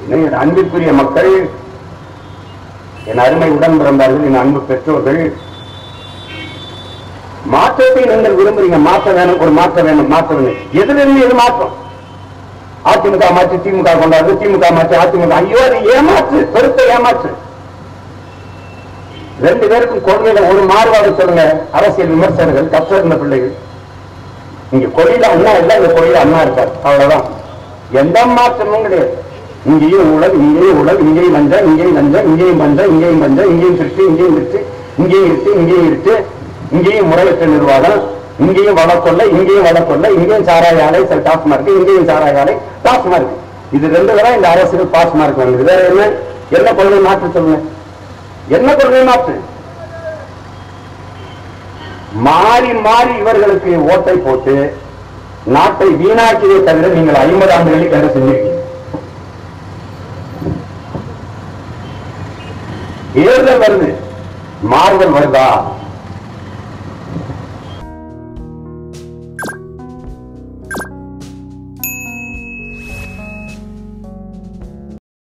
என் அன்பிற்குரிய மக்கள் என் அருமை உடன் பிறந்தார்கள் என் அன்பு பெற்றோர்கள் மாற்றத்தை நீங்கள் விரும்புறீங்க மாற்ற வேணும் ஒரு மாற்றம் வேணும் மாற்ற வேணும் எதுல இருந்து எது மாற்றம் அதிமுக மாற்றி திமுக கொண்டாடு திமுக மாற்றி அதிமுக ஐயோ அது ஏமாற்று பெருத்த ஏமாற்று ரெண்டு பேருக்கும் கொள்கையில ஒரு மாறுபாடு சொல்லுங்க அரசியல் விமர்சகர்கள் கற்றிருந்த பிள்ளைகள் இங்க கொடியில அண்ணா இல்ல இந்த கொடியில அண்ணா இருக்கார் அவ்வளவுதான் எந்த மாற்றமும் கிடையாது இங்கேயும் ஊழல் இங்கேயும் ஊழல் இங்கேயும் லஞ்சம் இங்கேயும் லஞ்சம் இங்கேயும் பஞ்சம் இங்கேயும் பஞ்சம் இங்கேயும் திருட்டு இங்கேயும் திருட்டு இங்கேயும் இருட்டு இங்கேயும் இருட்டு இங்கேயும் முறையற்ற நிர்வாகம் இங்கேயும் வளக்கொல்லை இங்கேயும் வளக்கொல்லை இங்கேயும் சாராய ஆலை சில டாஸ்மார்க் இங்கேயும் சாராய ஆலை டாஸ்மார்க் இது ரெண்டு தடவை இந்த அரசியல் பாஸ் மார்க் வந்தது வேற என்ன என்ன கொள்கை மாற்று சொல்லுங்க என்ன கொள்கை மாற்று மாறி மாறி இவர்களுக்கு ஓட்டை போட்டு நாட்டை வீணாக்கியதை தவிர நீங்கள் ஐம்பது ஆண்டுகளுக்கு என்ன செஞ்சிருக்கீங்க தேர்தல் வருது மாறுதல் வருதா